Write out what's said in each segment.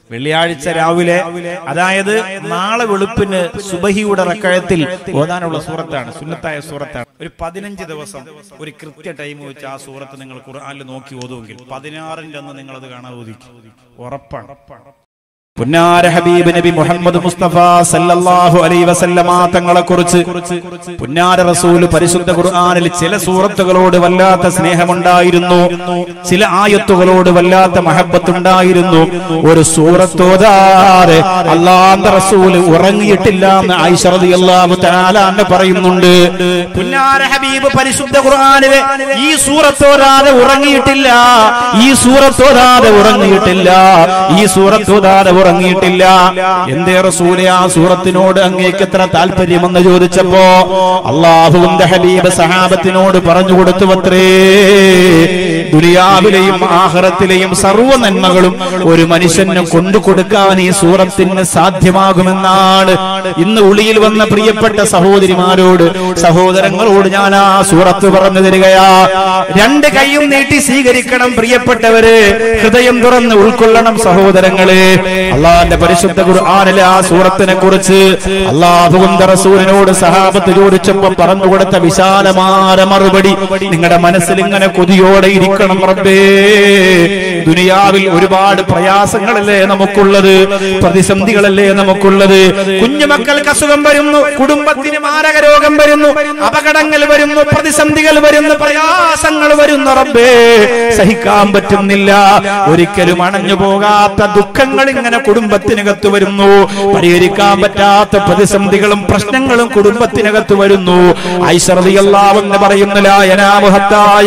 വെള്ളിയാഴ്ച രാവിലെ അതായത് നാളെ വെളുപ്പിന് സുബഹിയുടെ റക്കഴത്തിൽ ഓതാനുള്ള സൂറത്താണ് സുന്നത്തായ സൂറത്താണ് ഒരു പതിനഞ്ച് ദിവസം ഒരു കൃത്യ ടൈം വെച്ച് ആ സൂറത്ത് നിങ്ങൾ ഖുർആനിൽ നോക്കി ഓതുമെങ്കിൽ പതിനാറിന്റെ അന്ന് നിങ്ങൾ അത് കാണാൻ ഓദിക്കും ഉറപ്പാണ് പുന്നാര ഹബീബ് നബി മുഹമ്മദ് മുസ്തഫ സല്ലല്ലാഹു അലൈഹി വസല്ലമ തങ്ങളെ കുറിച്ച് പുന്നാര റസൂല് പരിശുദ്ധ ഖുർആനിൽ ചില സൂറത്തുകളോട് വല്ലാത്ത സ്നേഹമുണ്ടായിരുന്നു ചില ആയത്തുകളോട് വല്ലാത്ത മഹബത്തുണ്ടായിരുന്നു ഒരു സൂറത്തോതാതെ അള്ളാന്റെ റസൂല് ഉറങ്ങിയിട്ടില്ല എന്ന് ആയിഷ റളിയല്ലാഹു തആല അന്ന് പറയുന്നുണ്ട് പുന്നാര ഹബീബ് പരിശുദ്ധ ഖുർആനിലെ ഈ സൂറത്തോതാതെ ഉറങ്ങിയിട്ടില്ല ഈ സൂറത്തോതാതെ ഉറങ്ങിയിട്ടില്ല ഈ സൂറത്തോതാതെ ഉറങ്ങിയിട്ടില്ല എന്തേ റസൂലെ ആ സൂറത്തിനോട് അങ്ങേക്ക് എത്ര താല്പര്യമെന്ന് ചോദിച്ചപ്പോ അള്ളാഹുവിന്റെ ഹബീബ് സഹാബത്തിനോട് പറഞ്ഞു കൊടുത്തു അത്രേ ദുനിയാവിലെയും ആഹ്റത്തിലെയും സർവ്വ നന്മകളും ഒരു മനുഷ്യന് കൊണ്ടു കൊടുക്കാൻ ഈ സൂറത്തിന് സാധ്യമാകുമെന്നാണ് ഇന്ന് ഉളിയിൽ വന്ന പ്രിയപ്പെട്ട സഹോദരിമാരോട് സഹോദരങ്ങളോട് ഞാൻ ആ സൂറത്ത് പറഞ്ഞു തരികയാ രണ്ട് കൈയും നീട്ടി സ്വീകരിക്കണം പ്രിയപ്പെട്ടവര് ഹൃദയം തുറന്ന് ഉൾക്കൊള്ളണം സഹോദരങ്ങളെ അള്ളാന്റെ പരിശുദ്ധ ഖുർആനിലെ ആ സൂറത്തിനെ കുറിച്ച് അള്ളാഹുവിന്റെ റസൂലിനോട് സഹാബത്ത് ചോദിച്ചപ്പോ പറഞ്ഞു കൊടുത്ത വിശാലമായ മറുപടി നിങ്ങളുടെ മനസ്സിൽ ഇങ്ങനെ കൊതിയോടെ ഇരിക്കണം റബ്ബേ ദുനിയാവിൽ ഒരുപാട് പ്രയാസങ്ങളല്ലേ നമുക്കുള്ളത് പ്രതിസന്ധികളല്ലേ നമുക്കുള്ളത് കുഞ്ഞുമക്കൾക്ക് അസുഖം വരുന്നു കുടുംബത്തിന് മാരക രോഗം വരുന്നു അപകടങ്ങൾ വരുന്നു പ്രതിസന്ധികൾ വരുന്നു പ്രയാസങ്ങൾ വരുന്നു റബ്ബേ സഹിക്കാൻ പറ്റുന്നില്ല ഒരിക്കലും അണഞ്ഞു പോകാത്ത ദുഃഖങ്ങൾ ഇങ്ങനെ കുടുംബത്തിനകത്ത് വരുന്നു പരിഹരിക്കാൻ പറ്റാത്ത പ്രതിസന്ധികളും പ്രശ്നങ്ങളും കുടുംബത്തിനകത്ത് വരുന്നു ഐശ്വറിയല്ലാവെന്ന് പറയുന്നില്ല യനാമുഹത്തായ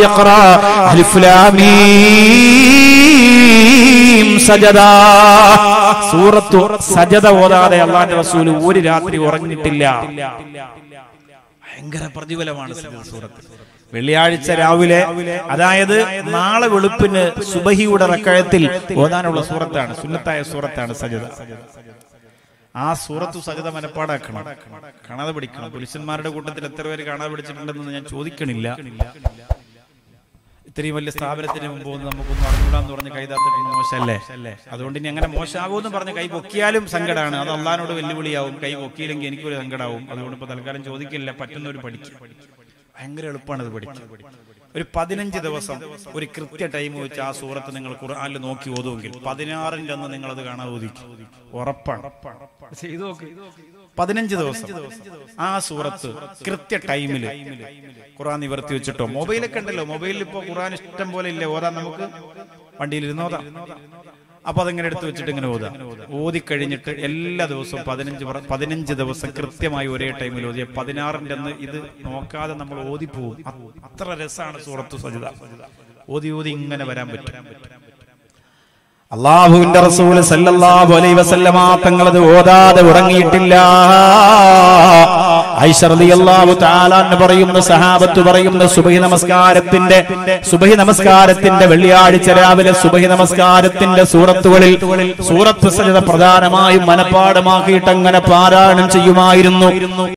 സജദ സൂറത്തു സജദ ഓതാതെ അള്ളാന്റെ റസൂല് ഒരു രാത്രി ഉറങ്ങിയിട്ടില്ല ഭയങ്കര പ്രതിഫലമാണ് സൂറത്ത് വെള്ളിയാഴ്ച രാവിലെ അതായത് നാളെ വെളുപ്പിന് സുബഹിയുടെ റക്കഴത്തിൽ ഓതാനുള്ള സൂറത്താണ് സുന്നത്തായ സൂറത്താണ് സജദ ആ സൂറത്ത് സഹിത മനപ്പാടാക്കണം കാണാതെ പഠിക്കണം പുരുഷന്മാരുടെ കൂട്ടത്തിൽ എത്ര പേര് കാണാതെ പഠിച്ചിട്ടുണ്ടെന്ന് ഞാൻ ചോദിക്കണില്ല ഇത്രയും വലിയ സ്ഥാപനത്തിന് മുമ്പ് ഒന്ന് നമുക്കൊന്ന് അറിഞ്ഞൂടാന്ന് പറഞ്ഞ് കൈതാത്തിട്ടുണ്ട് മോശമല്ലേ അതുകൊണ്ട് ഇനി അങ്ങനെ മോശമാകുമെന്ന് പറഞ്ഞ് കൈ പൊക്കിയാലും സങ്കടമാണ് അത് അള്ളഹാനോട് വെല്ലുവിളിയാവും കൈ പൊക്കിയില്ലെങ്കിൽ എനിക്കൊരു സങ്കടമാവും അതുകൊണ്ട് ഇപ്പൊ തൽക്കാലം ചോദിക്കില്ല പറ്റുന്നവർ പഠിക്കും ഭയങ്കര എളുപ്പമാണ് ഇത് പഠിക്കാൻ ഒരു പതിനഞ്ച് ദിവസം ഒരു കൃത്യ ടൈം വെച്ച് ആ സൂറത്ത് നിങ്ങൾ ഖുർആനിൽ നോക്കി ഓതുമെങ്കിൽ പതിനാറിന്റെ അന്ന് നിങ്ങൾ അത് കാണാൻ ഓദിക്കും ഉറപ്പാണ് ചെയ്തു നോക്ക് പതിനഞ്ച് ദിവസം ആ സൂറത്ത് കൃത്യ ടൈമില് ഖുർആൻ നിവർത്തി വെച്ചിട്ടോ മൊബൈലൊക്കെ ഉണ്ടല്ലോ മൊബൈലിൽ ഇപ്പൊ ഖുർആൻ ഇഷ്ടം പോലെ ഇല്ലേ ഓതാൻ നമുക്ക് വണ്ടിയിൽ ഇരുന്നോതാം അപ്പൊ അതങ്ങനെ എടുത്തു വെച്ചിട്ട് ഇങ്ങനെ ഓതാം ഓതി കഴിഞ്ഞിട്ട് എല്ലാ ദിവസവും പതിനഞ്ച് പ്ര- പതിനഞ്ച് ദിവസം കൃത്യമായി ഒരേ ടൈമിൽ ഓതിയ പതിനാറിന്റെ അന്ന് ഇത് നോക്കാതെ നമ്മൾ ഓതിപ്പോവും അ- അത്ര രസമാണ് സൂറത്ത് സജിത ഓതി ഓതി ഇങ്ങനെ വരാൻ പറ്റും അള്ളാഹുവിന്റെ റസൂല് സല്ലല്ലാഹു അലൈഹി വസല്ലമ തങ്ങളത് ഓതാതെ ഉറങ്ങിയിട്ടില്ല ഐഷ റളിയല്ലാഹു തആല എന്ന് പറയുന്ന സഹാബത്ത് പറയുന്ന സുബഹി നമസ്കാരത്തിന്റെ സുബഹി നമസ്കാരത്തിന്റെ വെള്ളിയാഴ്ച രാവിലെ സുബഹി നമസ്കാരത്തിന്റെ സൂറത്തുകളിൽ സൂറത്ത് സജിത പ്രധാനമായും മനപ്പാടമാക്കിയിട്ട് അങ്ങനെ പാരായണം ചെയ്യുമായിരുന്നു